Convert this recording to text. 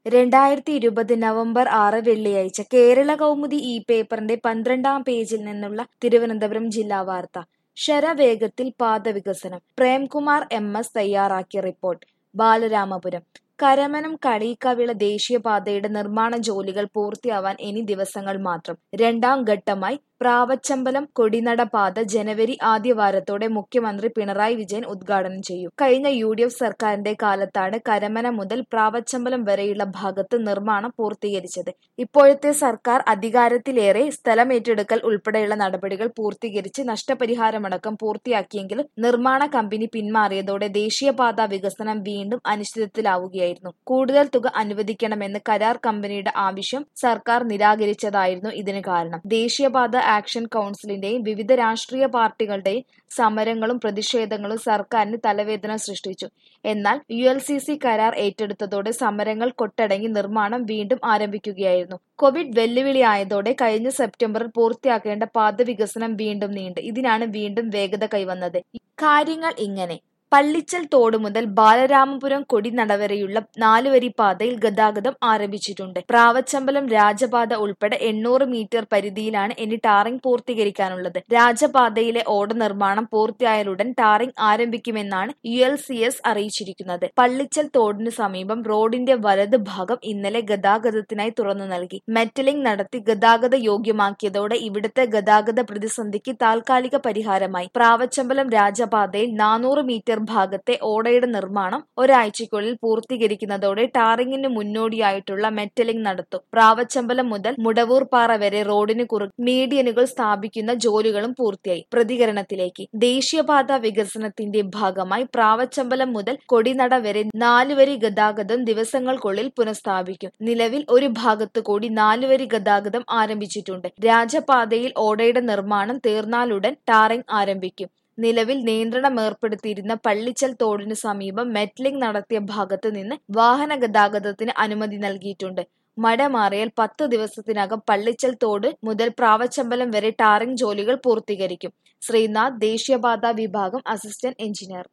രണ്ടായിരത്തി ഇരുപത് നവംബർ ആറ് വെള്ളിയാഴ്ച കേരള കൗമുദി ഈ പേപ്പറിന്റെ പന്ത്രണ്ടാം പേജിൽ നിന്നുള്ള തിരുവനന്തപുരം ജില്ലാ വാർത്ത ശരവേഗത്തിൽ പാത വികസനം പ്രേംകുമാർ എം എസ് തയ്യാറാക്കിയ റിപ്പോർട്ട് ബാലരാമപുരം കരമനം കളീക്കവിള ദേശീയപാതയുടെ നിർമ്മാണ ജോലികൾ പൂർത്തിയാവാൻ ഇനി ദിവസങ്ങൾ മാത്രം രണ്ടാം ഘട്ടമായി പ്രാവച്ചമ്പലം കൊടിനട പാത ജനുവരി ആദ്യവാരത്തോടെ മുഖ്യമന്ത്രി പിണറായി വിജയൻ ഉദ്ഘാടനം ചെയ്യും കഴിഞ്ഞ യു ഡി എഫ് സർക്കാരിന്റെ കാലത്താണ് കരമന മുതൽ പ്രാവച്ചമ്പലം വരെയുള്ള ഭാഗത്ത് നിർമ്മാണം പൂർത്തീകരിച്ചത് ഇപ്പോഴത്തെ സർക്കാർ അധികാരത്തിലേറെ സ്ഥലമേറ്റെടുക്കൽ ഉൾപ്പെടെയുള്ള നടപടികൾ പൂർത്തീകരിച്ച് നഷ്ടപരിഹാരമടക്കം പൂർത്തിയാക്കിയെങ്കിലും നിർമ്മാണ കമ്പനി പിന്മാറിയതോടെ ദേശീയപാത വികസനം വീണ്ടും അനിശ്ചിതത്വത്തിലാവുകയായിരുന്നു കൂടുതൽ തുക അനുവദിക്കണമെന്ന് കരാർ കമ്പനിയുടെ ആവശ്യം സർക്കാർ നിരാകരിച്ചതായിരുന്നു ഇതിന് കാരണം ദേശീയപാത ആക്ഷൻ കൗൺസിലിന്റെയും വിവിധ രാഷ്ട്രീയ പാർട്ടികളുടെയും സമരങ്ങളും പ്രതിഷേധങ്ങളും സർക്കാരിന് തലവേദന സൃഷ്ടിച്ചു എന്നാൽ യു എൽ സി സി കരാർ ഏറ്റെടുത്തതോടെ സമരങ്ങൾ കൊട്ടടങ്ങി നിർമ്മാണം വീണ്ടും ആരംഭിക്കുകയായിരുന്നു കോവിഡ് വെല്ലുവിളിയായതോടെ കഴിഞ്ഞ സെപ്റ്റംബറിൽ പൂർത്തിയാക്കേണ്ട പാത വികസനം വീണ്ടും നീണ്ടു ഇതിനാണ് വീണ്ടും വേഗത കൈവന്നത് കാര്യങ്ങൾ ഇങ്ങനെ പള്ളിച്ചൽ തോട് മുതൽ ബാലരാമപുരം കൊടിനട വരെയുള്ള നാലുവരി പാതയിൽ ഗതാഗതം ആരംഭിച്ചിട്ടുണ്ട് പ്രാവച്ചമ്പലം രാജപാത ഉൾപ്പെടെ എണ്ണൂറ് മീറ്റർ പരിധിയിലാണ് ഇനി ടാറിംഗ് പൂർത്തീകരിക്കാനുള്ളത് രാജപാതയിലെ ഓട നിർമ്മാണം പൂർത്തിയായാലുടൻ ടാറിംഗ് ആരംഭിക്കുമെന്നാണ് യു എൽ സി എസ് അറിയിച്ചിരിക്കുന്നത് പള്ളിച്ചൽ തോടിനു സമീപം റോഡിന്റെ വലത് ഭാഗം ഇന്നലെ ഗതാഗതത്തിനായി തുറന്നു നൽകി മെറ്റലിംഗ് നടത്തി ഗതാഗത യോഗ്യമാക്കിയതോടെ ഇവിടുത്തെ ഗതാഗത പ്രതിസന്ധിക്ക് താൽക്കാലിക പരിഹാരമായി പ്രാവച്ചമ്പലം രാജപാതയിൽ നാനൂറ് മീറ്റർ ഭാഗത്തെ ഓടയുടെ നിർമ്മാണം ഒരാഴ്ചയ്ക്കുള്ളിൽ പൂർത്തീകരിക്കുന്നതോടെ ടാറിംഗിന് മുന്നോടിയായിട്ടുള്ള മെറ്റലിംഗ് നടത്തും പ്രാവച്ചമ്പലം മുതൽ മുടവൂർപ്പാറ വരെ റോഡിന് കുറുകെ മീഡിയനുകൾ സ്ഥാപിക്കുന്ന ജോലികളും പൂർത്തിയായി പ്രതികരണത്തിലേക്ക് ദേശീയപാത വികസനത്തിന്റെ ഭാഗമായി പ്രാവച്ചമ്പലം മുതൽ കൊടിനട വരെ നാലുവരി ഗതാഗതം ദിവസങ്ങൾക്കുള്ളിൽ പുനഃസ്ഥാപിക്കും നിലവിൽ ഒരു ഭാഗത്തു കൂടി നാലുവരി ഗതാഗതം ആരംഭിച്ചിട്ടുണ്ട് രാജപാതയിൽ ഓടയുടെ നിർമ്മാണം തീർന്നാലുടൻ ടാറിംഗ് ആരംഭിക്കും നിലവിൽ നിയന്ത്രണം ഏർപ്പെടുത്തിയിരുന്ന പള്ളിച്ചൽ തോടിനു സമീപം മെറ്റ്ലിംഗ് നടത്തിയ ഭാഗത്ത് നിന്ന് വാഹന ഗതാഗതത്തിന് അനുമതി നൽകിയിട്ടുണ്ട് മഴ മാറിയാൽ പത്ത് ദിവസത്തിനകം പള്ളിച്ചൽ തോട് മുതൽ പ്രാവച്ചമ്പലം വരെ ടാറിംഗ് ജോലികൾ പൂർത്തീകരിക്കും ശ്രീനാഥ് ദേശീയപാത വിഭാഗം അസിസ്റ്റന്റ് എഞ്ചിനീയർ